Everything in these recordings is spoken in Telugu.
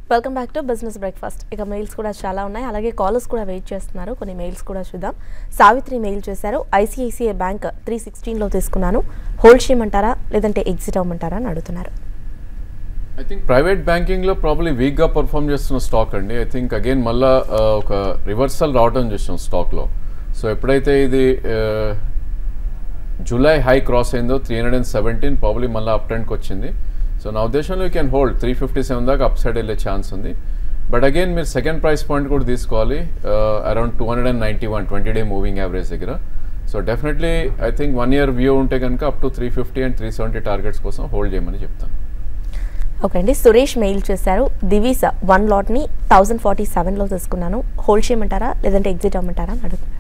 Welcome back to business breakfast ఇక మెయిల్స్ కూడా చాలా ఉన్నాయి అలాగే కాలర్స్ కూడా వెయిట్ చేస్తున్నారు కొన్ని మెయిల్స్ కూడా చూద్దాం సావిత్రి మెయిల్ చేశారు ఐసిఐసిఐ బ్యాంక్ త్రీ సిక్స్టీన్లో తీసుకున్నాను హోల్డ్ చేయమంటారా లేదంటే ఎగ్జిట్ అవ్వమంటారా అని అడుగుతున్నారు ఐ థింక్ ప్రైవేట్ బ్యాంకింగ్లో ప్రాబ్లీ వీక్గా పర్ఫామ్ చేస్తున్న స్టాక్ అండి ఐ థింక్ అగైన్ మళ్ళా ఆ, ఒక రివర్సల్ రావడం చూసాం స్టాక్లో సో ఎప్పుడైతే ఇది జూలై హై క్రాస్ అయిందో three hundred and seventeen probably మళ్ళీ అప్ ట్రెండ్కి వచ్చింది సో నా ఉద్దేశంలో you can hold three fifty seven దాకా అప్ సైడ్ వెళ్ళే ఛాన్స్ ఉంది బట్ అగైన్ మీరు సెకండ్ ప్రైస్ పాయింట్ కూడా తీసుకోవాలి around two hundred and ninety one twenty day moving average దగ్గర so definitely I think one year view ఉంటే కనుక up to three fifty and three seventy targets కోసం హోల్డ్ చేయమని చెప్తాను ఓకే అండి సురేష్ మెయిల్ చేశారు దివీసా వన్ లాట్ని థౌజండ్ ఫార్టీ సెవెన్లో తీసుకున్నాను హోల్డ్ చేయమంటారా లేదంటే ఎగ్జిట్ అవ్వమంటారా అని అడుగుతున్నారు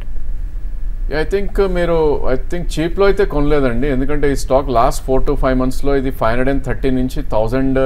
ఐ థింక్ మీరు ఐ థింక్ చీప్లో అయితే కొనలేదండి ఎందుకంటే ఈ stock last four to five మంత్స్లో ఇది ఫైవ్ హండ్రెడ్ అండ్ థర్టీ నుంచి థౌజండ్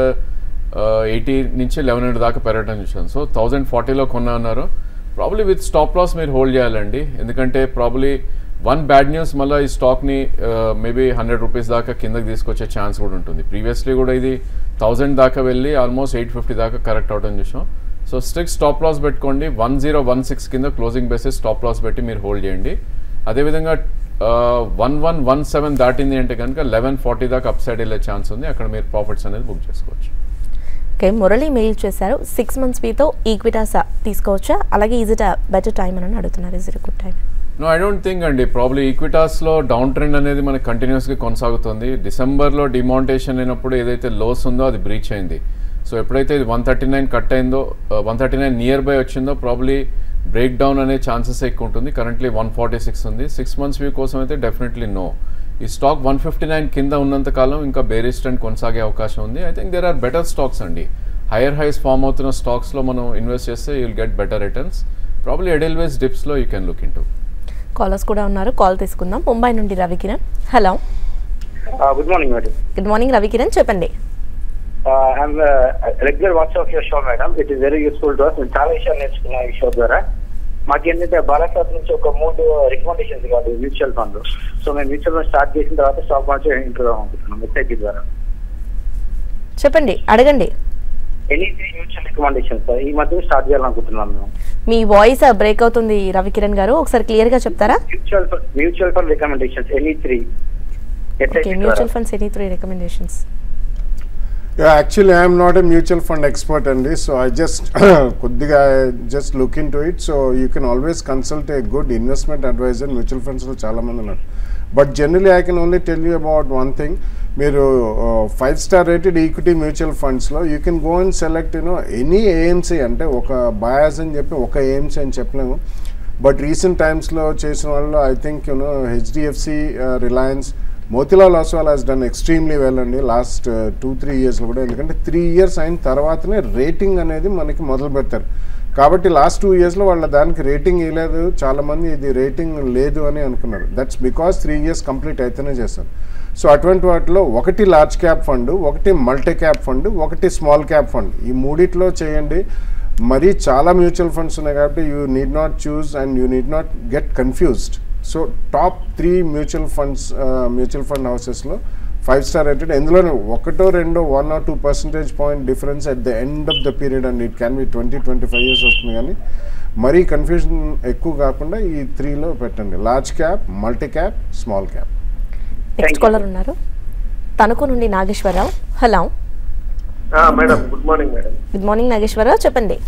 ఎయిటీ నుంచి లెవెన్ హండ్రెడ్ దాకా పెరగడం చూసాను సో థౌజండ్ ఫార్టీలో కొన్నా అన్నారు ప్రాబ్లీ విత్ స్టాప్ లాస్ మీరు హోల్డ్ చేయాలండి ఎందుకంటే ప్రాబ్లీ వన్ బ్యాడ్ న్యూస్ మళ్ళీ ఈ స్టాక్ని మేబీ హండ్రెడ్ రూపీస్ దాకా కిందకి తీసుకొచ్చే ఛాన్స్ కూడా ఉంటుంది ప్రీవియస్లీ కూడా ఇది థౌజండ్ దాకా వెళ్ళి ఆల్మోస్ట్ ఎయిట్ ఫిఫ్టీ దాకా కరెక్ట్ అవడం చూసాం సో స్ట్రిక్ స్టాప్ లాస్ పెట్టుకోండి వన్ జీరో వన్ సిక్స్ కింద క్లోజింగ్ బేసిస్ స్టాప్ లాస్ పెట్టి మీరు హోల్డ్ చేయండి అదేవిధంగా వన్ వన్ వన్ సెవెన్ దాటింది అంటే కనుక లెవెన్ ఫార్టీ దాకా అప్ సైడ్ వెళ్ళే ఛాన్స్ ఉంది అక్కడ మీరు ప్రాఫిట్స్ అనేది బుక్ చేసుకోవచ్చు ఓకే మురళి మెయిల్ చేశారు సిక్స్ మంత్స్ ఫీతో ఈక్విటాస్ తీసుకోవచ్చా అలాగే ఈజ్ ఇట్ బెటర్ టైం అని అడుగుతున్నారు is it good time no I don't think అండి ప్రాబ్లీ ఈక్విటాస్లో డౌన్ ట్రెండ్ అనేది మనకి కంటిన్యూస్గా కొనసాగుతుంది డిసెంబర్లో డిమాంటేషన్ అయినప్పుడు ఏదైతే లోస్ ఉందో అది బ్రీచ్ అయింది సో ఎప్పుడైతే ఇది వన్ థర్టీ నైన్ కట్ అయిందో one thirty nine near by వచ్చిందో ప్రాబ్లీ బ్రేక్ డౌన్ అనే ఛాన్సెస్ ఎక్కువ ఉంటుంది కరెంట్లీ వన్ ఫార్టీ సిక్స్ ఉంది సిక్స్ మంత్స్ వ్యూ కోసం అయితే డెఫినెట్లీ నో ఈ స్టాక్ వన్ ఫిఫ్టీ నైన్ కింద ఉన్నంత కాలం ఇంకా బేరిస్ ట్రెండ్ కొనసాగే అవకాశం ఉంది I think there are better stocks అండి హైయర్ హైస్ ఫామ్ అవుతున్న స్టాక్స్లో మనం ఇన్వెస్ట్ చేస్తే you'll get better returns probably Edelweiss డిప్స్లో you can look into callers కూడా ఉన్నారు కాల్ తీసుకుందాం ముంబై నుండి Ravikiran hello good morning madam good morning Ravikiran చెప్పండి I'm regular watch of your show madam it is very useful to నేను చాలా విషయాలు నేర్చుకున్నా ఈ షో ద్వారా మాకు ఏంటంటే బాలాసాద్ నుంచి ఒక మూడు రికమెండేషన్స్ కాదు మ్యూచువల్ ఫండ్ సో మేము మ్యూచువల్ ఫండ్ స్టార్ట్ చేసిన తర్వాత స్టాక్ మార్కెట్ ఇంటర్ అనుకుంటున్నాం ఎస్ఐపి ద్వారా చెప్పండి అడగండి ఎనీ త్రీ మ్యూచువల్ రికమెండేషన్స్ ఈ మధ్య స్టార్ట్ చేయాలనుకుంటున్నాం మేము మీ వాయిస్ బ్రేక్ అవుతుంది రవికిరణ్ గారు ఒకసారి క్లియర్గా చెప్తారా mutual fund mutual fund recommendations any three okay mutual funds any three recommendations Yeah, actually, I am not a mutual fund expert on this, so I just కొద్దిగా just look into it. So you can always consult a good investment advisor. Mutual funds లో చాలా మంది ఉన్నారు but generally I can only tell you about one thing మీరు five star rated equity mutual ఫండ్స్లో you can go and select you know any AMC అంటే ఒక బయాస్ అని చెప్పి ఒక ఏఎంసీ అని చెప్పలేము బట్ రీసెంట్ టైమ్స్లో చేసిన వాళ్ళు I think you know HDFC Reliance Motilal Oswal has done extremely well అండి లాస్ట్ టూ త్రీ ఇయర్స్లో కూడా ఎందుకంటే త్రీ ఇయర్స్ అయిన తర్వాతనే రేటింగ్ అనేది మనకి మొదలు పెడతారు కాబట్టి లాస్ట్ టూ ఇయర్స్లో వాళ్ళ దానికి రేటింగ్ ఇవ్వలేదు చాలామంది ఇది రేటింగ్ లేదు అని అనుకున్నారు that's because three years complete అయితేనే చేస్తారు సో అటువంటి వాటిలో ఒకటి లార్జ్ క్యాప్ ఫండ్ ఒకటి మల్టీ క్యాప్ ఫండ్ ఒకటి స్మాల్ క్యాప్ ఫండ్ ఈ మూడిట్లో చేయండి మరీ చాలా మ్యూచువల్ ఫండ్స్ ఉన్నాయి కాబట్టి you need not choose and you need not get confused so top three mutual funds mutual fund హౌసెస్లో ఫైవ్ స్టార్ రేటెడ్ ఎందులోనే ఒకటో రెండో one or two percentage point difference at the end of the period and it can be twenty twenty five years వస్తుంది కానీ మరీ కన్ఫ్యూజన్ ఎక్కువ కాకుండా ఈ త్రీలో పెట్టండి large cap multi cap small cap next caller ఉన్నారు తణుకు నుండి Nageswara Rao hello madam good morning madam good morning Nageswara Rao చెప్పండి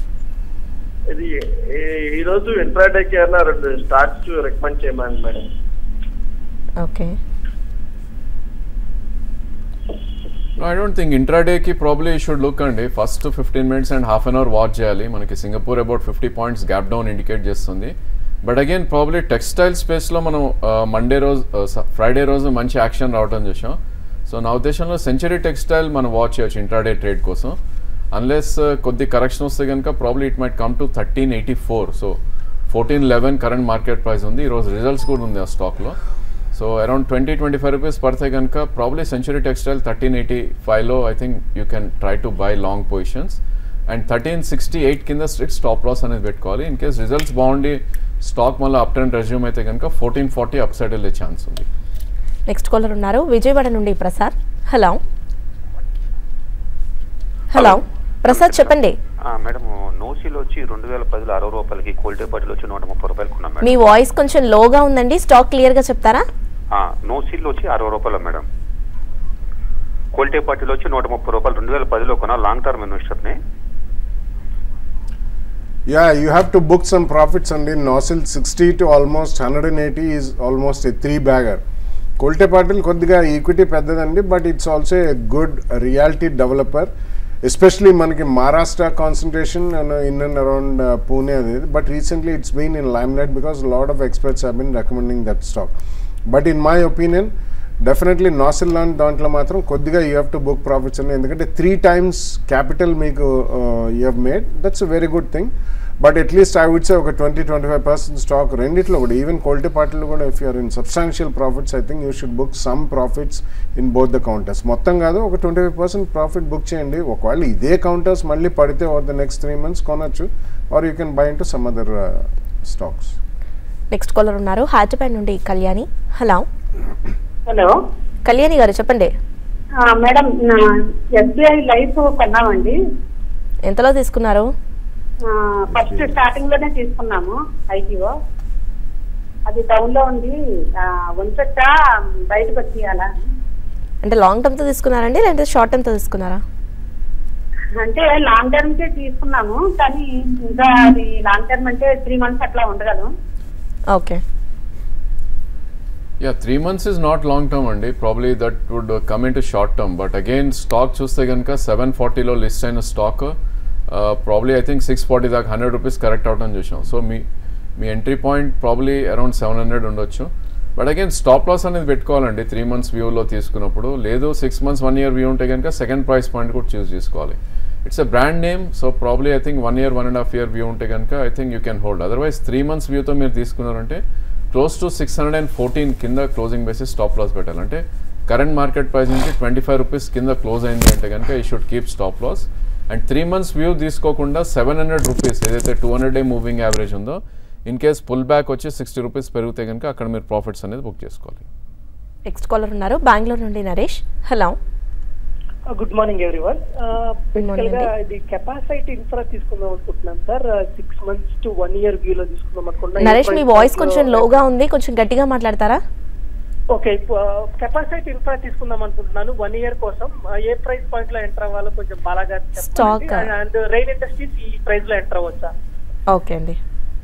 ఇది ఈ- ఈ రోజు ఇంట్రాడేకి ఏమన్నా రెండు స్టాక్స్ రికమెండ్ చేయమని madam okay I don't think ఇంట్రాడేకి ప్రాబ్లీ షుడ్ లుక్ అండి first fifteen minutes and half an hour watch చేయాలి మనకి Singapore about fifty points gap down indicate చేస్తుంది బట్ అగైన్ ప్రాబ్లీ టెక్స్టైల్ స్పేస్లో మనం మండే రోజు ఫ్రైడే రోజు మంచి యాక్షన్ రావడం చూసాం సో నా ఉద్దేశంలో సెంచరీ టెక్స్టైల్ మనం వాచ్ చేయొచ్చు ఇంట్రాడే ట్రేడ్ కోసం అన్లెస్ కొద్ది కరెక్షన్ వస్తే కనుక probably it might come to thirteen eighty four so fourteen eleven current market price ఉంది ఈరోజు రిజల్ట్స్ కూడా ఉంది ఆ స్టాక్లో so around twenty twenty five rupees పడితే కనుక probably century textile thirteen eighty ఫైవ్లో I think you can try to buy long positions and thirteen sixty eight కింద స్ట్రిక్ట్ స్టాప్ లాస్ అనేది పెట్టుకోవాలి ఇన్ కేస్ రిజల్ట్స్ బాగుండి స్టాక్ మళ్ళీ అప్ ట్రెండ్ రెజ్యూమ్ అయితే కనుక ఫోర్టీన్ ఫార్టీ అప్ సైడ్ వెళ్ళే ఛాన్స్ ఉంది నెక్స్ట్ కాలర్ ఉన్నారు విజయవాడ నుండి ప్రసాద్ హలో హలో ప్రసాద్ చెప్పండి ఆ, మేడం నోసీలో వచ్చి రెండు వేల పదిలో అరవై రూపాయలకి కోల్టే బాటిల్ వచ్చి నూట ముప్పై రూపాయలు కొన్నాం మీ మేడం వాయిస్ కొంచెం లోగా ఉందండి స్టాక్ క్లియర్గా చెప్తారా నోసీలో వచ్చి అరవై రూపాయలు మేడం కోల్టే బాటిల్ వచ్చి నూట ముప్పై రూపాయలు రెండు వేల పదిలో కొన్నా లాంగ్ టర్మ్ ఇన్వెస్టర్ని Yeah, you have to book some profits and in Nosil 60 to almost 180 is almost a three bagger. Kolte Patil కొద్దిగా ఈక్విటీ పెద్దదండి but it's also a good reality developer especially మనకి Maharashtra concentration in and around Pune అనేది but recently it's been in lime light because lot of experts have been recommending that stock but in my opinion definitely నాసిల్ లాంటి దాంట్లో మాత్రం కొద్దిగా you have to book profits అని ఎందుకంటే త్రీ టైమ్స్ క్యాపిటల్ మీకు you have made that's a very good thing but at least I would say ఒక twenty twenty five percent stock రెండిట్లో కూడా ఈవెన్ క్వాలిటీ పార్టీలో కూడా if you're in substantial profits I think you should book some profits in both the counters మొత్తం కాదు ఒక twenty five percent profit book చేయండి ఒకవేళ ఇదే కౌంటర్స్ మళ్ళీ పడితే over the next three months కొనొచ్చు or you can buy into some other stocks next caller ఉన్నారు హైదరాబాద్ నుండి కళ్యాణి హలో హలో కళ్యాణి గారు చెప్పండి ఆ, మేడం నా ఎస్బీఐ లైఫ్ కొన్నామండి ఎంతలో తీసుకున్నారు ఆ, ఫస్ట్ స్టార్టింగ్ లోనే తీసుకున్నాము ఐపీఓ అది డౌన్ లో ఉంది ఆ, ఉంచొచ్చా బయటకు వచ్చేయాలా అంటే లాంగ్ టర్మ్తో తీసుకున్నారండి లేదంటే షార్ట్ టర్మ్తో తీసుకున్నారా అంటే లాంగ్ టర్మ్ కే తీసుకున్నాము కానీ ఇంకా అది లాంగ్ టర్మ్ అంటే త్రీ మంత్స్ అట్లా ఉండగలం okay yeah three months is not long term అండి probably that would come in to short term but again stock చూస్తే కనుక సెవెన్ ఫార్టీలో లిస్ట్ అయిన stock probably I think six forty దాకా హండ్రెడ్ రూపీస్ కరెక్ట్ అవటం చూసాం సో మీ మీ entry point probably around seven hundred ఉండొచ్చు బట్ అగైన్ స్టాప్ లాస్ అనేది పెట్టుకోవాలండి త్రీ మంత్స్ వ్యూలో తీసుకున్నప్పుడు లేదు six months one year view ఉంటే కనుక సెకండ్ ప్రైస్ పాయింట్ కూడా చూస్ చేసుకోవాలి it's a brand name so probably I think one year one and half year view ఉంటే కనుక I think you can hold otherwise three months వ్యూతో మీరు తీసుకున్నారంటే close to six hundred and fourteen కింద క్లోజింగ్ బేసిస్ స్టాప్ లాస్ పెట్టాలంటే కరెంట్ మార్కెట్ ప్రైస్ నుంచి ట్వంటీ ఫైవ్ రూపీస్ కింద క్లోజ్ అయింది అంటే కనుక we should keep stop loss and three months view తీసుకోకుండా సెవెన్ హండ్రెడ్ రూపీస్ ఏదైతే two hundred day moving average ఉందో ఇన్ కేస్ పుల్ బ్యాక్ వచ్చి సిక్స్టీ రూపీస్ పెరిగితే కనుక అక్కడ మీరు ప్రాఫిట్స్ అనేది బుక్ చేసుకోవాలి నెక్స్ట్ కాలర్ ఉన్నారు బెంగళూరు నుండి Naresh hello good morning everyone Good morning బేసికల్ గా అండి. ఇది కెపాసిటీ ఇన్ఫ్రా తీసుకుందాం అనుకుంటున్నాను sir six months to one year view లో తీసుకుందాం అనుకుంటున్నాను నరేష్ మీ వాయిస్ కొంచెం లోగా ఉంది కొంచెం గట్టిగా మాట్లాడతారా ఓకే కెపాసిటీ ఇన్ఫ్రా తీసుకుందాం అనుకుంటున్నాను వన్ ఇయర్ కోసం ఆ, ఏ ప్రైస్ పాయింట్ లో ఎంటర్ అవ్వాలో కొంచెం బాగా Stock. అండ్ రైల్ ఇండస్ట్రీస్ ఈ ప్రైస్ లో ఎంటర్ అవ్వచ్చా ఓకే అండి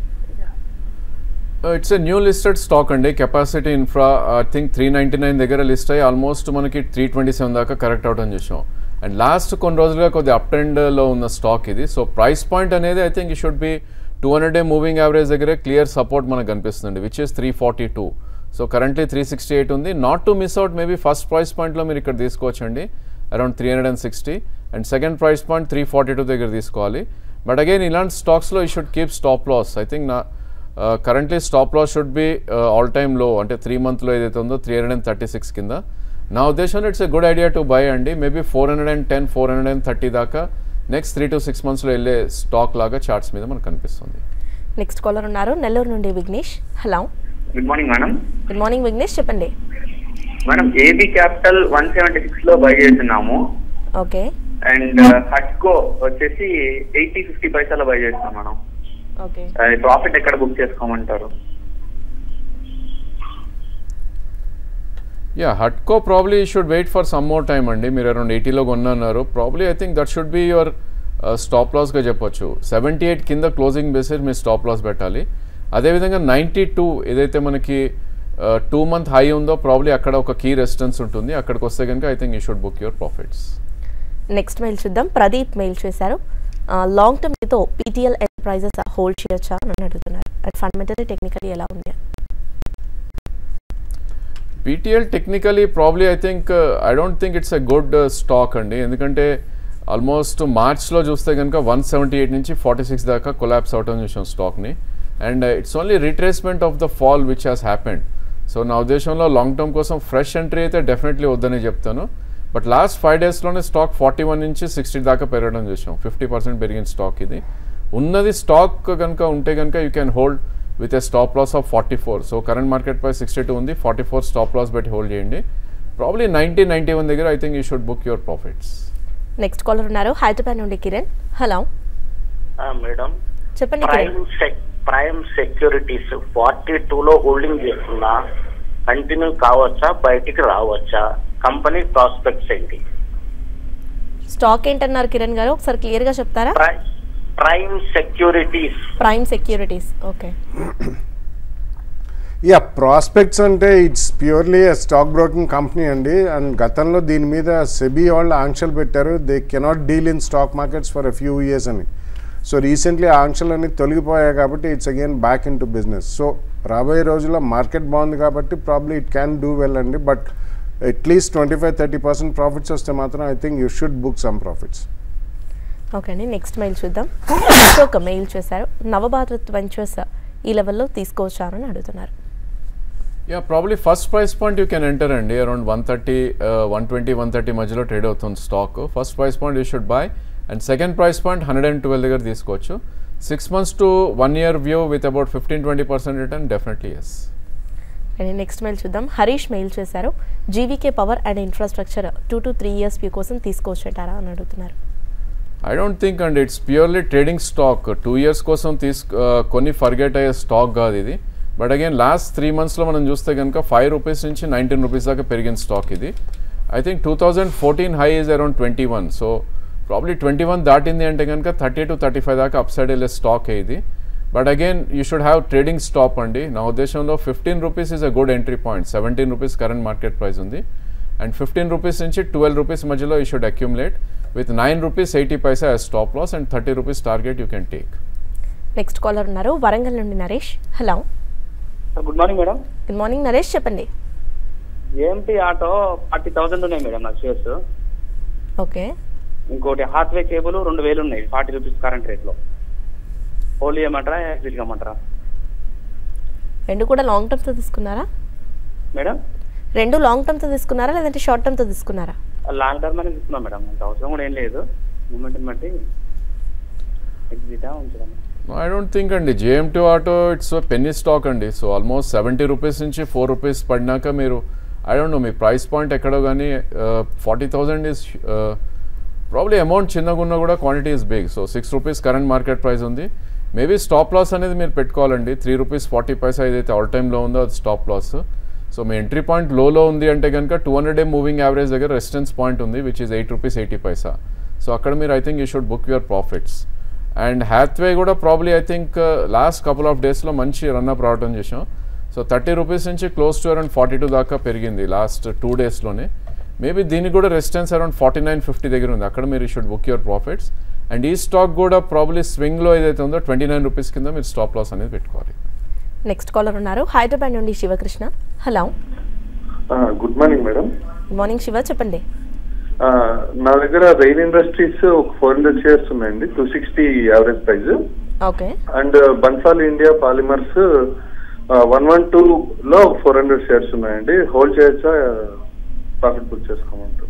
it's a new listed stock అండి capacity infra I think three ninety nine దగ్గర లిస్ట్ అయ్యి ఆల్మోస్ట్ మనకి త్రీ ట్వంటీ సెవెన్ దాకా కరెక్ట్ అవడం చూసాం అండ్ లాస్ట్ కొన్ని రోజులుగా కొద్ది అప్ ట్రెండ్లో ఉన్న స్టాక్ ఇది సో ప్రైస్ పాయింట్ అనేది ఐ థింక్ ఈ should be two hundred day moving average దగ్గరే క్లియర్ సపోర్ట్ మనకు కనిపిస్తుంది which is three forty two so currently three sixty eight ఉంది not to miss out maybe first price పాయింట్లో మీరు ఇక్కడ తీసుకోవచ్చండి around three hundred and sixty and second price point three forty two దగ్గర తీసుకోవాలి బట్ అగైన్ ఇలాంటి స్టాక్స్లో we should keep stop loss I think నా currently stop loss should be all time low అంటే త్రీ మంత్లో ఏదైతే ఉందో three hundred and thirty six కింద నా ఉద్దేశంలో it's a good idea to buy అండి maybe four hundred and ten four hundred and thirty దాకా నెక్స్ట్ త్రీ టు సిక్స్ మంత్స్లో వెళ్ళే స్టాక్ లాగా చార్ట్స్ మీద మనకు కనిపిస్తుంది నెక్స్ట్ కాలర్ ఉన్నారు నెల్లూరు నుండి Vignesh hello good morning madam good morning Vignesh చెప్పండి madam AB capital one seventy six లో బై చేస్తున్నాము ఓకే అండ్ హట్కో వచ్చేసి ఎయిటీ ఫిఫ్టీ పైసాలో బై చేస్తాం మేడం ఓకే ప్రాఫిట్ ఎక్కడ బుక్ చేసుకోమంటారు యా హట్కో probably should wait for some more time అండి మీరు అరౌండ్ ఎయిటీలో కొన్నారు probably I think that should be your stop లాస్గా చెప్పొచ్చు సెవెంటీ ఎయిట్ కింద క్లోజింగ్ బేసిస్ మీరు స్టాప్ లాస్ పెట్టాలి అదేవిధంగా నైంటీ టూ ఏదైతే మనకి టూ మంత్ హై ఉందో ప్రాబ్లీ అక్కడ ఒక కీ రెసిస్టెన్స్ ఉంటుంది అక్కడికి వస్తే కనుక I think you should book your profits next mail చూద్దాం ప్రదీప్ మెయిల్ చేశారు లాంగ్ టర్మ్తో పీటీఎల్ ఎంటర్ప్రైజెస్ హోల్డ్ చేయొచ్చా అని అడుగుతున్నారు అది ఫండమెంటలీ టెక్నికలీ ఎలా ఉంది PTL technically probably I think I don't think it's a good stock అండి ఎందుకంటే ఆల్మోస్ట్ మార్చ్లో చూస్తే కనుక వన్ సెవెంటీ ఎయిట్ నుంచి ఫార్టీ సిక్స్ దాకా కొలాప్స్ అవటం చూసాం స్టాక్ని and it's only retracement of the fall which has happened so నా ఉద్దేశంలో లాంగ్ టర్మ్ కోసం ఫ్రెష్ ఎంట్రీ అయితే డెఫినెట్లీ వద్దని చెప్తాను బట్ లాస్ట్ ఫైవ్ డేస్లోనే స్టాక్ ఫార్టీ వన్ నుంచి సిక్స్టీ దాకా పెరగడం చూసాం ఫిఫ్టీ పర్సెంట్ పెరిగిన స్టాక్ ఇది ఉన్నది స్టాక్ కనుక ఉంటే కనుక you can hold with a stop loss of forty four so current market price sixty two ఉంది ఫార్టీ ఫోర్ స్టాప్ లాస్ పెట్టి హోల్డ్ చేయండి ప్రాబ్లీ నైంటీ నైంటీ వన్ దగ్గర I think you should book your profits next caller ఉన్నారు హైదరాబాద్ నుండి కిరణ్ హలో మేడం చెప్పండి ప్రైమ్ కిరణ్ సెక్ ప్రైమ్ సెక్యూరిటీస్ ఫార్టీ టూ లో హోల్డింగ్ చేస్తున్నా కంటిన్యూ కావచ్చా బయటికి రావచ్చా కంపెనీ ప్రాస్పెక్ట్స్ ఏంటి స్టాక్ ఏంటన్నారు కిరణ్ గారు ఒకసారి క్లియర్గా చెప్తారా ప్రై- prime securities prime securities okay yeah prospects అంటే it's purely stock broking company అండి అండ్ గతంలో దీని మీద సెబీ వాళ్ళు ఆంక్షలు పెట్టారు they cannot deal in stock markets for a few years అని సో రీసెంట్లీ ఆ ఆంక్షలన్నీ తొలగిపోయాయి కాబట్టి it's again back in to business సో రాబోయే రోజుల్లో మార్కెట్ బాగుంది కాబట్టి probably it can do well అండి but at least twenty five thirty percent profits వస్తే మాత్రం I think you should book some profits okay అండి నెక్స్ట్ మెయిల్ చూద్దాం ఒక మెయిల్ చేశారు నవభారత్ వెంచర్స్ ఈ లెవెల్లో తీసుకోవచ్చారని అడుగుతున్నారు yeah probably first price point you can enter అండి around one thirty one twenty one thirty మధ్యలో ట్రేడ్ అవుతుంది stock first price point you should buy and second price point hundred and twelve దగ్గర తీసుకోవచ్చు six months to one year view with about fifteen twenty percent return definitely yes and next mail చూద్దాం హరీష్ మెయిల్ చేశారు GVK Power and Infrastructure two to three years view కోసం తీసుకోవచ్చంటారా అని అడుగుతున్నారు I don't think and it's purely trading stock two years కోసం తీసుకు కొన్ని ఫర్గెట్ అయ్యే స్టాక్ కాదు ఇది బట్ అగైన్ లాస్ట్ త్రీ మంత్స్లో మనం చూస్తే కనుక ఫైవ్ రూపీస్ నుంచి నైన్టీన్ రూపీస్ దాకా పెరిగిన స్టాక్ ఇది I think two thousand fourteen high is around twenty one so probably twenty one దాటింది అంటే కనుక థర్టీ టు థర్టీ ఫైవ్ దాకా అప్ సైడ్ వెళ్ళే స్టాక్ ఇది but again you should have trading stop అండి నా ఉద్దేశంలో fifteen rupees is a good entry point seventeen rupees current market price ఉంది అండ్ ఫిఫ్టీన్ రూపీస్ నుంచి ట్వెల్వ్ రూపీస్ మధ్యలో you should accumulate with nine rupees eighty paisa stop loss and thirty rupees target you can take next caller ఉన్నారు వరంగల్ నుండి Naresh hello good morning madam good morning Naresh చెప్పండి ఏఎంటీ ఆటో ఫార్టీ థౌసండ్ ఉన్నాయి మేడం నా షేర్స్ ఓకే ఇంకోటి హాత్వే కేబుల్ రెండు వేలు ఉన్నాయి ఫార్టీ రూపీస్ కరెంట్ రేట్లో హోలీ ఏమంటారా ఎగ్జిట్ కమ్మంటారా రెండు కూడా లాంగ్ టర్మ్తో తీసుకున్నారా మేడం రెండు లాంగ్ టర్మ్తో తీసుకున్నారా లేదంటే షార్ట్ టర్మ్తో తీసుకున్నారా లాంగ్ టర్మ్ అనేది తీసుకున్నాం మేడం అంత అవసరం కూడా ఏం లేదు మూమెంట్ బట్టి ఎగ్జిటా ఉంచడం ఐ డోంట్ థింక్ అండి JMT Auto it's penny stock అండి సో ఆల్మోస్ట్ సెవెంటీ రూపీస్ నుంచి ఫోర్ రూపీస్ పడినాక మీరు ఐ డోంట్ నో మీ ప్రైస్ పాయింట్ ఎక్కడో కానీ forty thousand is probably amount చిన్నగా ఉన్నా కూడా quantity is big so six rupees current market price ఉంది మేబీ స్టాప్ లాస్ అనేది మీరు పెట్టుకోవాలండి త్రీ రూపీస్ ఫార్టీ పైసా ఏదైతే ఆల్ టైంలో ఉందో అది స్టాప్ లాస్ సో మీ ఎంట్రీ పాయింట్ లోలో ఉంది అంటే కనుక two hundred day moving average దగ్గర రెసిస్టెన్స్ పాయింట్ ఉంది which is eight rupees eighty paisa so అక్కడ మీరు I think you should book your profits and Hathway కూడా probably I think last couple of డేస్లో మంచి రన్అప్ రావడం చేసాం సో థర్టీ రూపీస్ నుంచి close to around forty two దాకా పెరిగింది లాస్ట్ టూ డేస్లోనే మేబీ దీనికి కూడా resistance around forty nine fifty దగ్గర ఉంది అక్కడ మీరు should book your profits and ఈ స్టాక్ కూడా ప్రాబ్లీ స్వింగ్లో ఏదైతే ఉందో ట్వంటీ నైన్ రూపీస్ కింద మీరు స్టాప్ లాస్ అనేది పెట్టుకోవాలి నెక్స్ట్ కాలర్ ఉన్నారు హైదరాబాద్ నుండి Shivakrishna hello good morning madam good morning Shiva చెప్పండి ఆ, నా దగ్గర రెయిన్ ఇండస్ట్రీస్ ఒక ఫోర్ హండ్రెడ్ షేర్స్ ఉన్నాయండి two sixty average price okay and Bansal India Polymers one one two లో ఫోర్ హండ్రెడ్ షేర్స్ ఉన్నాయండి హోల్డ్ చేయొచ్చా ప్రాఫిట్ బుక్ చేసుకోమంటారు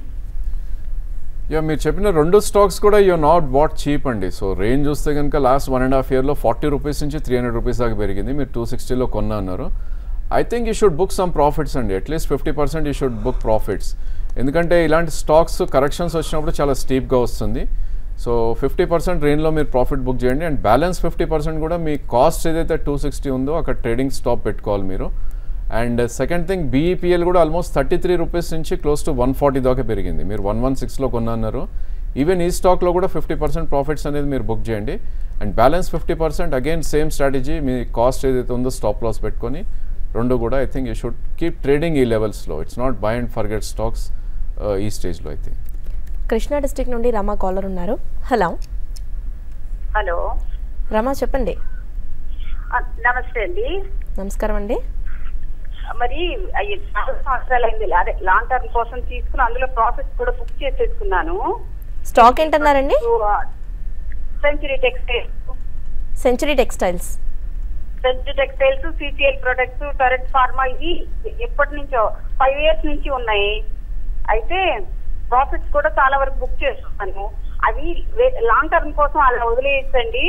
యా మీరు చెప్పిన రెండు స్టాక్స్ కూడా యూ నాట్ బాట్ చీప్ అండి సో రేంజ్ చూస్తే కనుక లాస్ట్ వన్ అండ్ హాఫ్ ఇయర్లో ఫార్టీ రూపీస్ నుంచి త్రీ హండ్రెడ్ రూపీస్ దాకా పెరిగింది మీరు టూ సిక్స్టీలో కొన్నా అన్నారు I think you should book some profits అండి at least fifty percent you should book profits ఎందుకంటే ఇలాంటి స్టాక్స్ కరెక్షన్స్ వచ్చినప్పుడు చాలా స్టీప్గా వస్తుంది సో ఫిఫ్టీ పర్సెంట్ రేంజ్లో మీరు ప్రాఫిట్ బుక్ చేయండి అండ్ బ్యాలెన్స్ ఫిఫ్టీ పర్సెంట్ కూడా మీ కాస్ట్ ఏదైతే టూ సిక్స్టీ ఉందో అక్కడ ట్రేడింగ్ స్టాప్ పెట్టుకోవాలి మీరు అండ్ సెకండ్ థింగ్ బీఈపీఎల్ కూడా ఆల్మోస్ట్ థర్టీ త్రీ రూపీస్ నుంచి క్లోజ్ టు వన్ ఫార్టీ దాకా పెరిగింది మీరు వన్ వన్ సిక్స్లో కొన్నారు ఈవెన్ ఈ స్టాక్లో కూడా ఫిఫ్టీ పర్సెంట్ ప్రాఫిట్స్ అనేది మీరు బుక్ చేయండి and balance fifty percent again same strategy మీ కాస్ట్ ఏదైతే ఉందో స్టాప్ లాస్ పెట్టుకొని రెండు కూడా I think you should keep trading ఈ లెవెల్స్లో it's not buy and forget stocks ఈ స్టేజ్లో అయితే కృష్ణా డిస్ట్రిక్ట్ నుండి రమా కాలర్ ఉన్నారు హలో హలో రమా చెప్పండి ఆ, నమస్తే అండి నమస్కారం అండి మరి అయ్యి చాలా సంవత్సరాలు అయింది అదే లాంగ్ టర్మ్ కోసం తీసుకుని అందులో ప్రాఫిట్ కూడా బుక్ చేసేసుకున్నాను స్టాక్ ఏంటన్నారండి Century Textile Century Textiles Century Textiles CCL Products Current Pharma ఇవి ఎప్పటి నుంచో ఫైవ్ ఇయర్స్ నుంచి ఉన్నాయి అయితే ప్రాఫిట్స్ కూడా చాలా వరకు బుక్ చేస్తున్నాను అవి లాంగ్ టర్మ్ కోసం అలా వదిలేయచ్చండి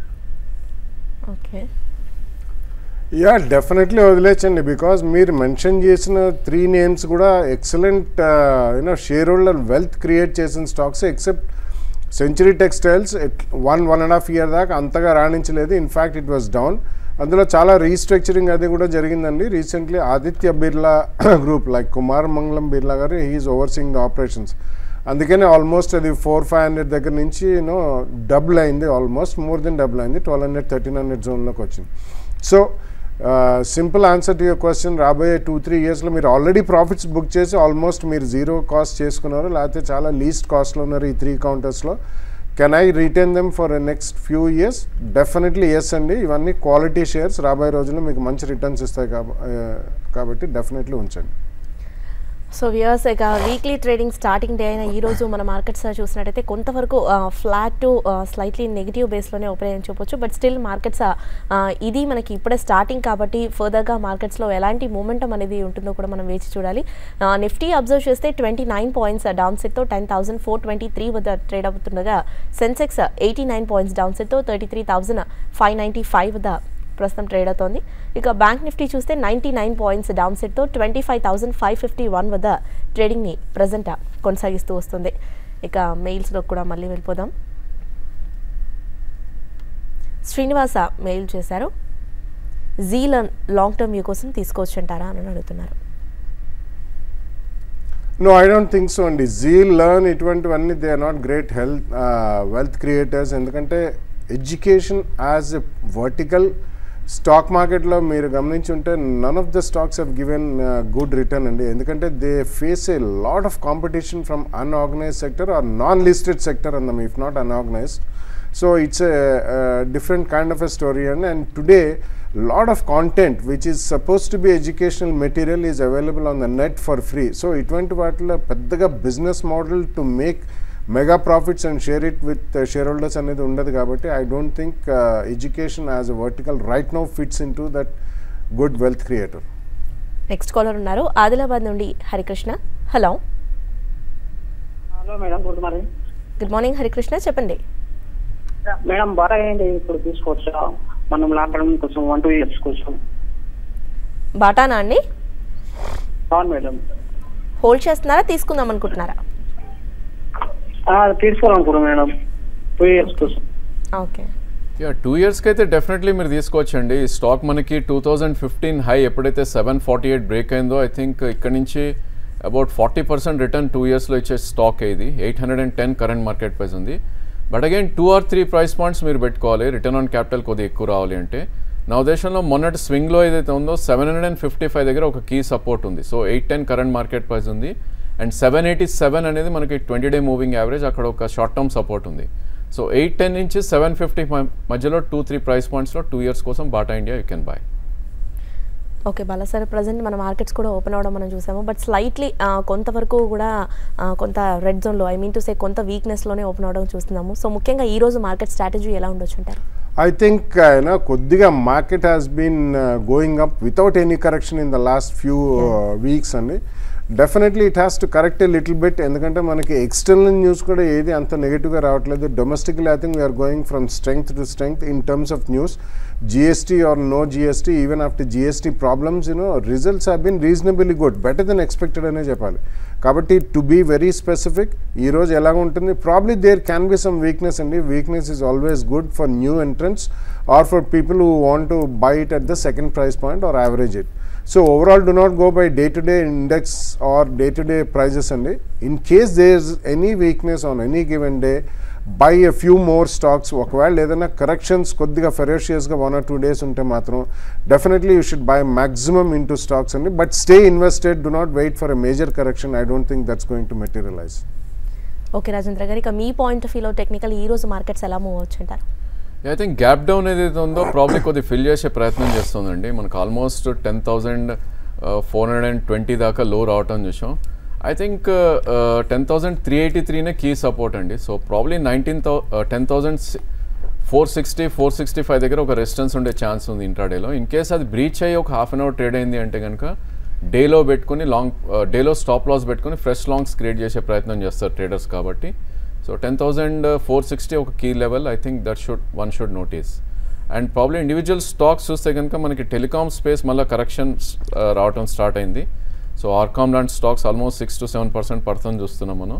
ఓకే యా డెఫినెట్లీ వదిలేచండి బికాజ్ మీరు మెన్షన్ చేసిన త్రీ నేమ్స్ కూడా excellent you know share holder wealth create చేసిన stocks except Century Textiles one one and half year దాకా అంతగా రాణించలేదు ఇన్ఫ్యాక్ట్ ఇట్ వాస్ డౌన్ అందులో చాలా రీస్ట్రక్చరింగ్ అది కూడా జరిగిందండి recently Aditya Birla group like Kumar Mangalam Birla garu he's overseeing the operations అందుకనే ఆల్మోస్ట్ అది ఫోర్ ఫైవ్ హండ్రెడ్ దగ్గర నుంచి యూనో డబుల్ అయింది ఆల్మోస్ట్ మోర్ దెన్ డబుల్ అయింది ట్వెల్వ్ హండ్రెడ్ థర్టీన్ హండ్రెడ్ జోన్లోకి వచ్చింది so simple answer to your question రాబోయే టూ త్రీ ఇయర్స్లో మీరు ఆల్రెడీ ప్రాఫిట్స్ బుక్ చేసి ఆల్మోస్ట్ మీరు జీరో కాస్ట్ చేసుకున్నారు లేకపోతే చాలా లీస్ట్ కాస్ట్లో ఉన్నారు ఈ త్రీ కౌంటర్స్లో can I retain them for next few years definitely yes అండి ఇవన్నీ క్వాలిటీ షేర్స్ రాబోయే రోజుల్లో మీకు మంచి రిటర్న్స్ ఇస్తాయి కాబ- ఆ, కాబట్టి డెఫినెట్లీ ఉంచండి సో వ్యూయర్స్ ఇక వీక్లీ ట్రేడింగ్ స్టార్టింగ్ డే అయిన ఈ రోజు మన మార్కెట్స్ చూసినట్టయితే కొంతవరకు ఫ్లాట్ టు స్లైట్లీ నెగిటివ్ బేస్లోనే ఓపెన్ అని చెప్పొచ్చు బట్ స్టిల్ మార్కెట్స్ ఇది మనకి ఇప్పుడే స్టార్టింగ్ కాబట్టి ఫర్దర్గా మార్కెట్స్లో ఎలాంటి మూమెంటం అనేది ఉంటుందో కూడా మనం వేచి చూడాలి నిఫ్టీ అబ్జర్వ్ చేస్తే ట్వంటీ నైన్ పాయింట్స్ డౌన్ సెట్తో ten thousand four twenty three వద్ద ట్రేడ్ అవుతుండగా Sensex eighty nine points down సెట్తో thirty three thousand five ninety five వద్ద ప్రస్తుతం ట్రేడ్ అవుతోంది ఇక బ్యాంక్ నిఫ్టీ చూస్తే నైంటీ నైన్ పాయింట్స్ డౌన్ సెట్తో twenty five thousand five fifty one వద్ద ట్రేడింగ్ని ప్రజెంట్ కొనసాగిస్తూ వస్తుంది ఇక మెయిల్స్లో కూడా మళ్ళీ వెళ్ళిపోదాం శ్రీనివాస మెయిల్ చేశారు జీలన్ లాంగ్ టర్మ్ వ్యూ కోసం తీసుకోవచ్చంటారా అని అడుగుతున్నారు no I don't think so అండి జీల్ లర్న్ ఇటువంటివన్నీ they are not great health wealth creators ఎందుకంటే education as a vertical stock మార్కెట్లో మీరు గమనించి ఉంటే none of the stocks have given good return అండి ఎందుకంటే they face a lot of competition from unorganized sector or non listed sector అన్నాం if not unorganized so it's a, uh, different kind of a story and, and today lot of content which is supposed to be educational material is available on the net for free so ఇటువంటి వాటిలో పెద్దగా business model to make mega profits and share it with share holders అనేది ఉండదు కాబట్టి I don't think education as a vertical right now fits into that good wealth creator next caller ఉన్నారు ఆదిలాబాద్ నుండి Harikrishna hello hello madam good morning good morning Harikrishna చెప్పండి మేడం బాగా ఏంటి ఇప్పుడు తీసుకోవచ్చా మనం లాంగ్ టర్మ్ కోసం వన్ టూ ఇయర్స్ కోసం బాటానా అండి అవును మేడం హోల్డ్ చేస్తున్నారా తీసుకుందాం అనుకుంటున్నారా తీసుకోవాలనుకున్నాం మేడం టూ ఇయర్స్ కోసం ఓకే యా టూ ఇయర్స్కి అయితే డెఫినెట్లీ మీరు తీసుకోవచ్చండి ఈ స్టాక్ మనకి టూ థౌజండ్ ఫిఫ్టీన్ హై ఎప్పుడైతే సెవెన్ ఫార్టీ ఎయిట్ బ్రేక్ అయిందో ఐ థింక్ ఇక్కడ నుంచి about forty percent return two ఇయర్స్లో ఇచ్చే స్టాక్ ఇది eight hundred and ten current market price ఉంది but again two or three price points మీరు పెట్టుకోవాలి రిటర్న్ ఆన్ క్యాపిటల్ కొద్దిగా ఎక్కువ రావాలి అంటే నా ఉద్దేశంలో మొన్నటి స్వింగ్లో ఏదైతే ఉందో seven hundred and fifty five దగ్గర ఒక కీ సపోర్ట్ ఉంది so eight ten current market price ఉంది అండ్ సెవెన్ ఎయిటీ సెవెన్ అనేది మనకి ట్వంటీ డే మూవింగ్ యావరేజ్ అక్కడ ఒక షార్ట్ టర్మ్ సపోర్ట్ ఉంది సో ఎయిట్ టెన్ నుంచి సెవెన్ ఫిఫ్టీ మధ్యలో టూ త్రీ ప్రైస్ పాయింట్స్లో టూ ఇయర్స్ కోసం Bata India you can buy okay Bala sir present మన మార్కెట్స్ కూడా ఓపెన్ అవ్వడం మనం చూసాము బట్ స్లైట్లీ కొంతవరకు కూడా ఆ, కొంత రెడ్ జోన్లో ఐ మీన్ టు సే కొంత వీక్నెస్లోనే ఓపెన్ అవ్వడం చూస్తున్నాము సో ముఖ్యంగా ఈ రోజు మార్కెట్ స్ట్రాటజీ ఎలా ఉండొచ్చు అంటారు I think uh, you know, కొద్దిగా market has been going up without any correction in the last few weeks అండి definitely it has to correct a little bit ఎందుకంటే మనకి ఎక్స్టర్నల్ న్యూస్ కూడా ఏది అంత నెగిటివ్గా రావట్లేదు domestically I think we're going from strength to strength in terms of news GST or no GST even after GST problems you know results have been reasonably good better than expected అనే చెప్పాలి కాబట్టి టు బీ వెరీ స్పెసిఫిక్ ఈ రోజు ఎలా ఉంటుంది probably there can be some weakness అండి weakness is always good for new entrants or for people who want to buy it at the second price point or average it so overall do not go by day to day index or day to day prices అండి in case there is any weakness on any given day buy a few more stocks ఒకవేళ ఏదైనా కరెక్షన్స్ కొద్దిగా ఫెరోషియస్గా వన్ ఆర్ టూ డేస్ ఉంటే మాత్రం definitely you should buy maximum into stocks అండి but stay invested do not wait for a major correction I don't think that's going to materialize okay Rajendra garu ఇక మీ పాయింట్ ఆఫ్ వ్యూలో టెక్నికల్ ఈ రోజు మార్కెట్స్ ఎలా మూవ్ అవచ్చు అంటారు ఐ థింక్ గ్యాప్ డౌన్ ఏదైతే ఉందో ప్రాబ్లీ కొద్ది ఫిల్ చేసే ప్రయత్నం చేస్తుందండి మనకు almost ten thousand four hundred and twenty దాకా లో రావటం చూసాం I think ten thousand three eighty త్రీనే కీ సపోర్ట్ అండి so probably nineteen thou ten thousand four sixty four sixty five దగ్గర ఒక రెసిస్టెన్స్ ఉండే ఛాన్స్ ఉంది ఇంట్రాడేలో ఇన్ కేస్ అది బ్రీచ్ అయ్యి ఒక హాఫ్ అన్ అవర్ ట్రేడ్ అయింది అంటే కనుక డేలో పెట్టుకుని లాంగ్ డేలో స్టాప్ లాస్ పెట్టుకుని ఫ్రెష్ లాంగ్స్ క్రియేట్ చేసే ప్రయత్నం చేస్తారు ట్రేడర్స్ కాబట్టి so ten thousand four sixty ఒక key level I think that should one should notice and problem individual stocks చూస్తే కనుక మనకి టెలికామ్ స్పేస్ మళ్ళీ కరెక్షన్ రావటం స్టార్ట్ అయింది సో ఆర్కామ్ లాంటి stocks almost six to seven percent పడుతుంది చూస్తున్నాం మనం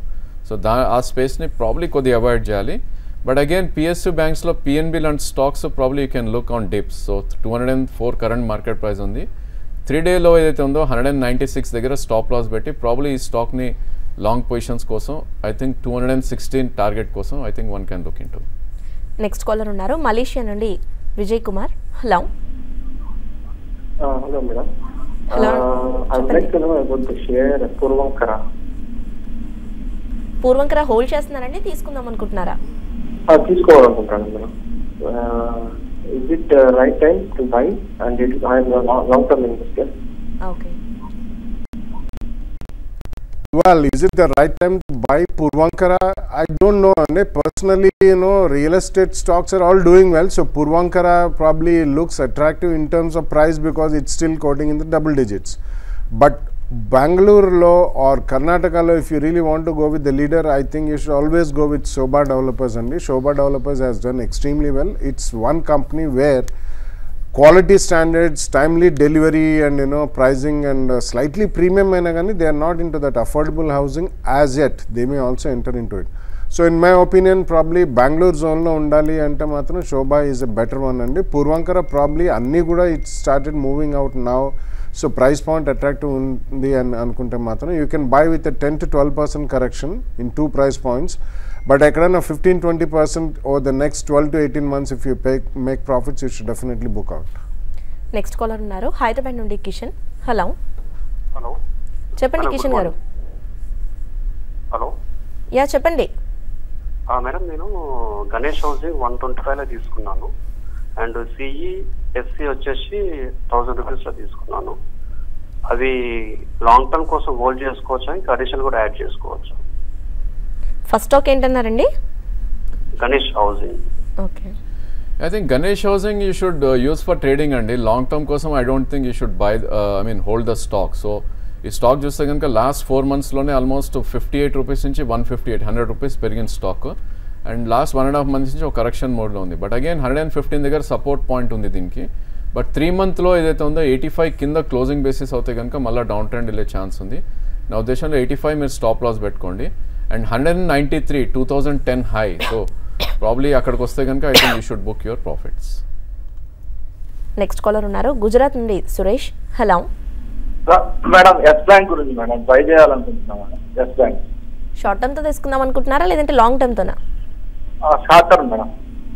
సో దా ఆ స్పేస్ని ప్రాబ్లీ కొద్దిగా అవాయిడ్ చేయాలి బట్ అగైన్ పిఎస్యూ బ్యాంక్స్లో పిఎన్బి లాంటి stocks probably you can look on dips so two hundred and four current market price ఉంది త్రీ డేలో ఏదైతే ఉందో హండ్రెడ్ అండ్ నైంటీ సిక్స్ దగ్గర స్టాప్ లాస్ పెట్టి ప్రాబ్లీ ఈ స్టాక్ని లాంగ్ పొజిషన్స్ కోసం I think two hundred and sixteen target కోసం I think one can look into next caller ఉన్నారు మలేషియా నుండి Vijay Kumar hello hello madam Hello. I like to know about the share Puravankara Puravankara hold చేస్తున్నారండి తీసుకుందాం అనుకుంటున్నారా తీసుకోవాలనుకుంటాను madam is it right time to buy and it I'm long term investor okay Well, is it the right time to buy Purvankara? I don't know. And personally, you know, real estate stocks are all doing well. So Purvankara probably looks attractive in terms of price because it's still quoting in the double digits. But Bangalore law or Karnataka law, if you really want to go with the leader, I think you should always go with Shobha Developers only. Shobha Developers has done extremely well. It's one company where quality standards, timely delivery, and you know pricing and uh, slightly premium అయినా కానీ they are not into that affordable housing as yet. They may also enter into it. So in my opinion probably Bengaluru జోన్లో ఉండాలి అంటే మాత్రం Shobha is a better one అండి పూర్వంకర ప్రాబ్లీ అన్నీ కూడా it started moving out now so price point attractive ఉంది అని అనుకుంటే మాత్రం you can buy with ten to twelve percent correction in two price points but ఎక్కడైనా fifteen twenty percent over the next twelve to eighteen months if you pay make profits you should definitely book out next caller ఉన్నారు హైదరాబాద్ నుండి కిషన్ హలో హలో చెప్పండి Hello, Kishan good garu hello yeah చెప్పండి ఆ, మేడం నేను Ganesh housing one twenty five లో తీసుకున్నాను అండ్ సిఈ ఎస్సీ వచ్చేసి థౌసండ్ రూపీస్ లో తీసుకున్నాను అవి లాంగ్ టర్మ్ కోసం హోల్డ్ చేసుకోవచ్చా ఇంకా అడిషన్ కూడా యాడ్ చేసుకోవచ్చు ఫస్ట్ స్టాక్ ఏంటన్నారండి Ganesh housing okay I think Ganesh housing you should use for trading అండి లాంగ్ టర్మ్ కోసం I don't think you should buy I mean hold the stock so ఈ స్టాక్ చూస్తే కనుక లాస్ట్ ఫోర్ మంత్స్లోనే ఆల్మోస్ట్ ఫిఫ్టీ ఎయిట్ రూపీస్ నుంచి one fifty eight hundred rupees పెరిగిన stock and last one and half months నుంచి ఒక కరెక్షన్ మోడ్లో ఉంది but again hundred and fifteen దగ్గర సపోర్ట్ పాయింట్ ఉంది దీనికి బట్ త్రీ మంత్లో ఏదైతే ఉందో ఎయిటీ ఫైవ్ కింద క్లోజింగ్ బేసిస్ అవుతే కనుక మళ్ళీ డౌన్ ట్రెండ్ వెళ్ళే ఛాన్స్ ఉంది నా ఉద్దేశంలో ఎయిటీ ఫైవ్ మీరు స్టాప్ లాస్ పెట్టుకోండి and hundred and ninety three two thousand ten high so probably అక్కడికి వస్తే కనుక I think you should book your profits next caller ఉన్నారు గుజరాత్ నుండి Suresh hello madam Yes Bank గురించి మేడం బై చేయాలనుకుంటున్నాం మేడం ఎస్ బ్యాంక్ షార్ట్ టర్మ్తో తీసుకుందాం అనుకుంటున్నారా లేదంటే లాంగ్ టర్మ్తోనా short term madam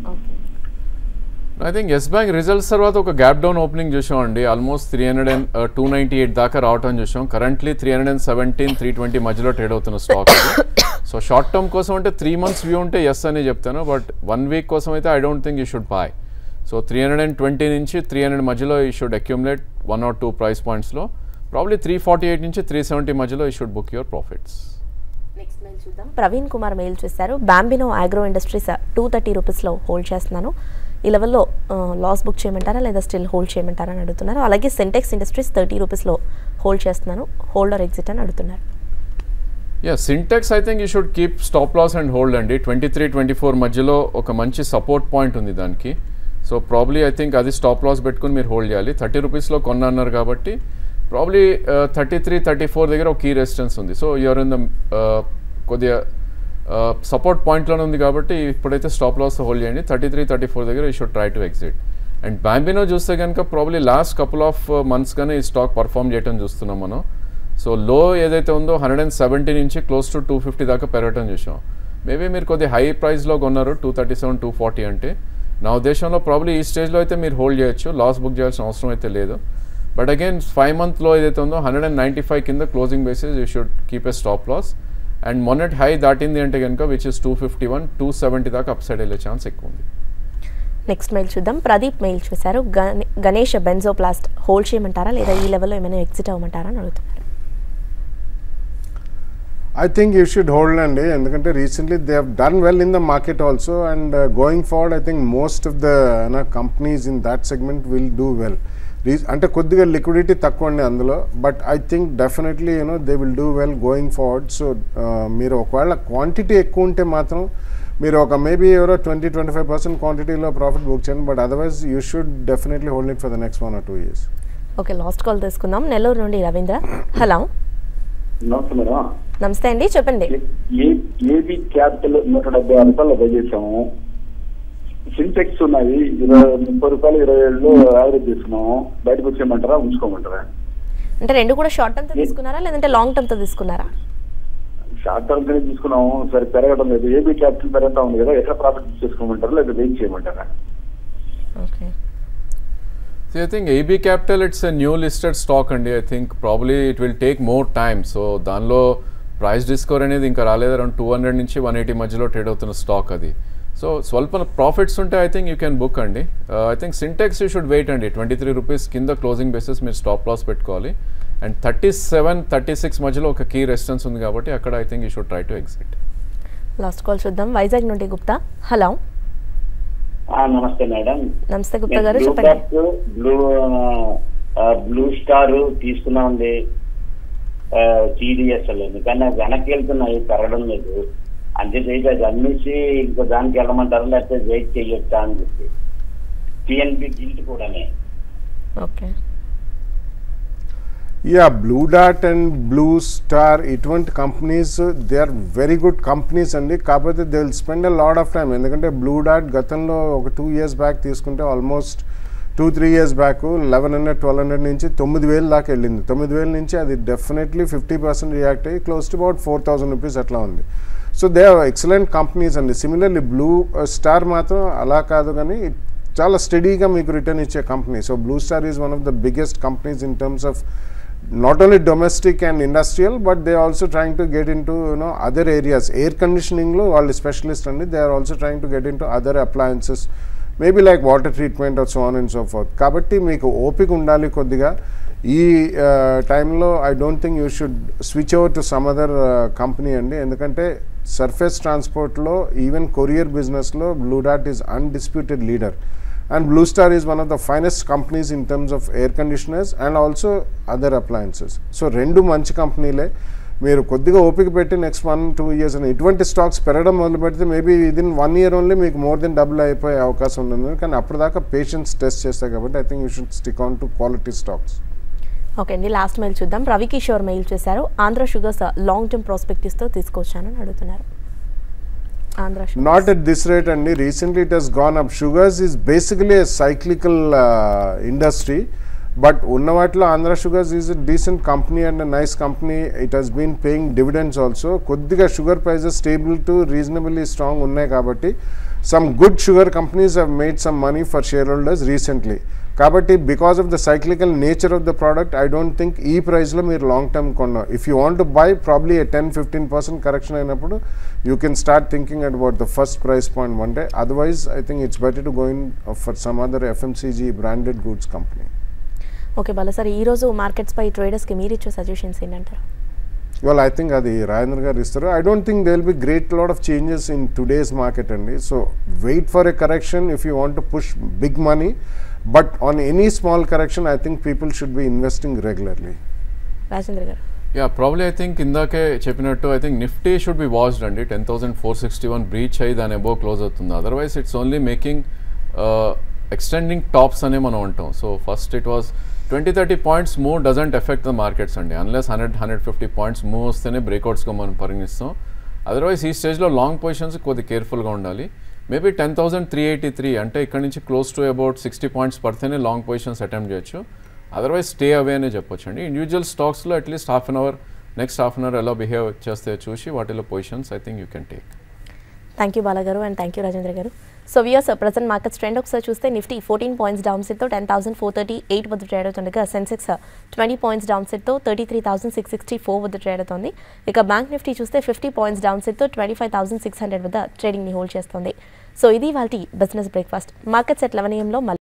I think Yes Bank results తర్వాత ఒక గ్యాప్ డౌన్ ఓపెనింగ్ చూసామండి almost three hundred and two ninety eight దాకా రావటం చూసాం currently three hundred and seventeen three twenty మధ్యలో ట్రేడ్ అవుతున్న స్టాక్ సో షార్ట్ టర్మ్ కోసం అంటే త్రీ మంత్స్ వ్యూ ఉంటే ఎస్ అని చెప్తాను బట్ వన్ వీక్ కోసం అయితే I don't think you should buy so three hundred and twenty నుంచి త్రీ హండ్రెడ్ మధ్యలో you should accumulate one or two price పాయింట్స్లో ప్రాబ్లీ త్రీ ఫార్టీ ఎయిట్ నుంచి త్రీ సెవెంటీ మధ్యలో you should book your profits next mail చూద్దాం ప్రవీణ్ కుమార్ మెయిల్ చేశారు Bambino Agro Industries two thirty రూపీస్లో హోల్డ్ చేస్తున్నాను ఈ లెవెల్లో లాస్ బుక్ చేయమంటారా లేదా స్టిల్ హోల్డ్ చేయమంటారా అని అడుగుతున్నారు అలాగే సెంటెక్స్ ఇండస్ట్రీస్ థర్టీ రూపీస్లో హోల్డ్ చేస్తున్నాను హోల్డర్ ఎగ్జిట్ అని అడుగుతున్నారు yeah Sintex I think you should keep stop loss and hold అండి ట్వంటీ త్రీ ట్వంటీ ఫోర్ మధ్యలో ఒక మంచి సపోర్ట్ పాయింట్ ఉంది దానికి సో ప్రాబ్లీ ఐ థింక్ అది స్టాప్ లాస్ పెట్టుకుని మీరు హోల్డ్ చేయాలి థర్టీ రూపీస్లో కొన్నారు కాబట్టి probably thirty three thirty four దగ్గర ఒక కీ రెసిస్టెన్స్ ఉంది సో యూఆర్ ఇన్ ద కొద్దిగా సపోర్ట్ పాయింట్లోనే ఉంది కాబట్టి ఇప్పుడైతే స్టాప్ లాస్ హోల్డ్ చేయండి థర్టీ త్రీ థర్టీ ఫోర్ దగ్గర you should try to exit and Bambino చూస్తే కనుక ప్రాబ్లీ లాస్ట్ కపుల్ ఆఫ్ మంత్స్గానే ఈ స్టాక్ పర్ఫామ్ చేయడం చూస్తున్నాం మనం సో లో ఏదైతే ఉందో హండ్రెడ్ అండ్ సెవెంటీ నుంచి క్లోజ్ టు టూ ఫిఫ్టీ దాకా పెరగటం చూసాం మేబీ మీరు కొద్దిగా హై ప్రైస్లో కొన్నారు two thirty seven two forty అంటే నా ఉద్దేశంలో ప్రాబ్లీ ఈ స్టేజ్లో అయితే మీరు హోల్డ్ చేయొచ్చు లాస్ బుక్ చేయాల్సిన అవసరం అయితే లేదు బట్ అగైన్ ఫైవ్ మంత్లో ఏదైతే ఉందో హండ్రెడ్ అండ్ నైంటీ ఫైవ్ కింద closing basis you should keep a stop loss and మొన్నటి హై దాటింది అంటే కనుక which is two fifty one two seventy దాకా అప్ సైడ్ వెళ్ళే ఛాన్స్ ఎక్కువ ఉంది నెక్స్ట్ మెయిల్ చూద్దాం ప్రదీప్ మెయిల్ చేశారు గణే- గణేష్ బెన్జోప్లాస్ట్ హోల్డ్ చేయమంటారా లేదా ఈ లెవెల్లో ఏమైనా ఎగ్జిట్ అవ్వమంటారా అని అడుగుతున్నారు I think you should hold అండి ఎందుకంటే recently they have done well in the market also and going forward I think most of the companies in that segment will do well అంటే కొద్దిగా లిక్విడిటీ తక్కువ అండి అందులో but I think definitely you know they will do well going forward so మీరు ఒకవేళ క్వాంటిటీ ఎక్కువ ఉంటే మాత్రం మీరు ఒక మేబీ ఎవరో ట్వంటీ ట్వంటీ ఫైవ్ పర్సెంట్ క్వాంటిటీలో ప్రాఫిట్ బుక్ చేయండి but otherwise you should definitely hold it for the next one or two years okay last call తీసుకుందాం నెల్లూరు నుండి రవీంద్ర హలో నమస్తే మేడం నమస్తే అండి చెప్పండి ఏ ఏబీ క్యాపిటల్ నూట డెబ్బై ఆరు రూపాయలు బై చేసాము సింటెక్స్ ఉన్నాయి ఇరవై ముప్పై రూపాయలు ఇరవై ఏళ్ళు యావరేజ్ తీసుకున్నాము బయటకు వచ్చేయమంటారా ఉంచుకోమంటారా అంటే రెండు కూడా షార్ట్ టర్మ్తో తీసుకున్నారా లేదంటే లాంగ్ టర్మ్తో తీసుకున్నారా షార్ట్ టర్మ్ కింద తీసుకున్నాము సరే పెరగడం లేదు ఏబీ క్యాపిటల్ పెరుగుతా ఉంది కదా ఎట్లా ప్రాఫిట్ చేసుకోమంటారా లేదా వెయిట్ చేయమంటారా okay See, I think AB Capital, it's a new listed stock అండి I think probably it will take more time so దానిలో ప్రైస్ డిస్కవర్ అనేది ఇంకా రాలేదు అరౌండ్ టూ హండ్రెడ్ నుంచి వన్ ఎయిటీ మధ్యలో ట్రేడ్ అవుతున్న స్టాక్ అది సో స్వల్ప ప్రాఫిట్స్ ఉంటే I think you can book అండి I think Sintex you should wait అండి ట్వంటీ త్రీ రూపీస్ కింద క్లోజింగ్ బేసిస్ మీరు స్టాప్ లాస్ పెట్టుకోవాలి and thirty seven thirty six మధ్యలో ఒక కీ రెసిస్టెన్స్ ఉంది కాబట్టి అక్కడ I think you should try to exit last call చూద్దాం వైజాగ్ నుండి గుప్తా హలో నమస్తే మేడం నమస్తే గుప్తా గారు బ్లూ చెప్పండి బ్యాక్ బ్లూ ఆ, బ్లూ స్టార్ తీసుకున్నామండి టీడీఎస్ఎల్ కానీ అవి వెనక్కి వెళ్తున్నాయి పెరగడం లేదు అంతే చేసి అది అమ్మేసి ఇంకో దానికి వెళ్ళమంటారా లేకపోతే వెయిట్ చేయొచ్చా అని చెప్పి టిఎన్బి గిల్ట్ కూడానే ఓకే యా బ్లూ డాట్ అండ్ బ్లూ స్టార్ ఇటువంటి companies they are very good companies అండి కాకపోతే they will spend a lot of time ఎందుకంటే బ్లూ డాట్ గతంలో ఒక టూ ఇయర్స్ బ్యాక్ తీసుకుంటే almost two three years back eleven hundred twelve hundred నుంచి తొమ్మిది వేలు దాకా వెళ్ళింది తొమ్మిది వేల నుంచి అది డెఫినెట్లీ ఫిఫ్టీ పర్సెంట్ రియాక్ట్ అయ్యి close to about four thousand rupees అట్లా ఉంది so they are excellent companies అండి సిమిలర్లీ బ్లూ స్టార్ మాత్రం అలా కాదు కానీ చాలా స్టడీగా మీకు రిటర్న్ ఇచ్చే company so Blue Star is one of the biggest companies in terms of not only domestic and industrial but they are also trying to get into you know other areas air conditioning lo వాళ్ళు స్పెషలిస్ట్ అండి they are also trying to get into other appliances maybe like water treatment or so on and so forth కాబట్టి మీకు ఓపిక ఉండాలి కొద్దిగా ఈ టైంలో I don't think you should switch over to some other company అండి ఎందుకంటే సర్ఫేస్ ట్రాన్స్పోర్ట్లో ఈవెన్ కొరియర్ బిజినెస్లో బ్లూ డాట్ is undisputed leader and blue star is one of the finest companies in terms of air conditioners and also other appliances సో రెండు మంచి కంపెనీలే మీరు కొద్దిగా ఓపిక పెట్టి నెక్స్ట్ వన్ టూ ఇయర్స్ అని ఇటువంటి స్టాక్స్ పెరగడం మొదలు పెడితే maybe within one year only మీకు మోర్ దెన్ డబుల్ అయిపోయే అవకాశం ఉంటుంది కానీ అప్పటిదాకా పేషెన్స్ టెస్ట్ చేస్తాయి కాబట్టి I think you should stick on to quality stocks okay అండి లాస్ట్ మెయిల్ చూద్దాం రవి కిషోర్ మెయిల్ చేశారు ఆంధ్ర షుగర్స్ లాంగ్ టర్మ్ ప్రాస్పెక్టివ్స్తో తీసుకొచ్చానని అడుగుతున్నారు Andhra Sugars Not at this rate, and recently it has gone up. Sugars is basically a cyclical uh, industry, but ఉన్నవాటిలో Andhra Sugars is a decent company and a nice company. It has been paying dividends also. కొద్దిగా sugar prices stable to reasonably strong ఉన్నాయి కాబట్టి some good sugar companies have made some money for shareholders recently కాబట్టి because of the cyclical nature of the product I don't think ఈ ప్రైస్లో మీరు లాంగ్ టర్మ్ కొన్నా if you want to buy probably ten fifteen percent correction అయినప్పుడు you can start thinking about the first price point one day otherwise I think it's better to going for some other FMCG branded goods company okay Bala sir ఈరోజు మార్కెట్స్పై ట్రేడర్స్కి మీరు ఇచ్చే సజెషన్స్ ఏంటంటారు ఇవాళ ఐ థింక్ అది రాజేంద్ర గారు ఇస్తారు I don't think they will be great lot of changes in today's market అండి so wait for a correction if you want to push big money but on any small correction I think people should be investing regularly Rajendra garu yeah probably I think ఇందాకే చెప్పినట్టు I think Nifty should be watched అండి ten thousand four sixty one breach అయ్యి దాని అబోవ్ క్లోజ్ అవుతుంది otherwise it's only making extending tops అనే మనం అంటాం so first it was twenty thirty points move doesn't affect the markets అండి unless hundred hundred fifty points move వస్తేనే బ్రేక్అవుట్స్గా మనం పరిగణిస్తాం అదర్వైజ్ ఈ స్టేజ్లో లాంగ్ పొజిషన్స్ కొద్ది కేర్ఫుల్గా ఉండాలి maybe ten thousand three eighty three అంటే ఇక్కడ నుంచి close to about sixty points పడితేనే లాంగ్ పొజిషన్స్ అటెంప్ట్ చేయొచ్చు అదర్వైజ్ స్టే అవే అనే చెప్పొచ్చు అండి ఇండివిజువల్ స్టాక్స్లో at least half an hour next half an hour ఎలా బిహేవ్ చేస్తే చూసి వాటిలో positions I think you can take thank you Bala garu and thank you Rajendra garu so viewers present markets trend ఒకసారి చూస్తే నిఫ్టీ ఫోర్టీన్ పాయింట్స్ డౌన్ సెట్తో ten thousand four thirty eight వద్ద ట్రేడ్ అవుతుండగా సెన్సెక్స్ ట్వంటీ పాయింట్స్ డౌన్ సెట్తో thirty three thousand six sixty four వద్ద ట్రేడ్ అవుతుంది ఇక బ్యాంక్ నిఫ్టీ చూస్తే ఫిఫ్టీ పాయింట్స్ డౌన్ సెట్తో twenty five thousand six hundred వద్ద ట్రేడింగ్ని హోల్డ్ చేస్తుంది సో ఇది వాళ్ళ business breakfast markets at eleven ఏఎంలో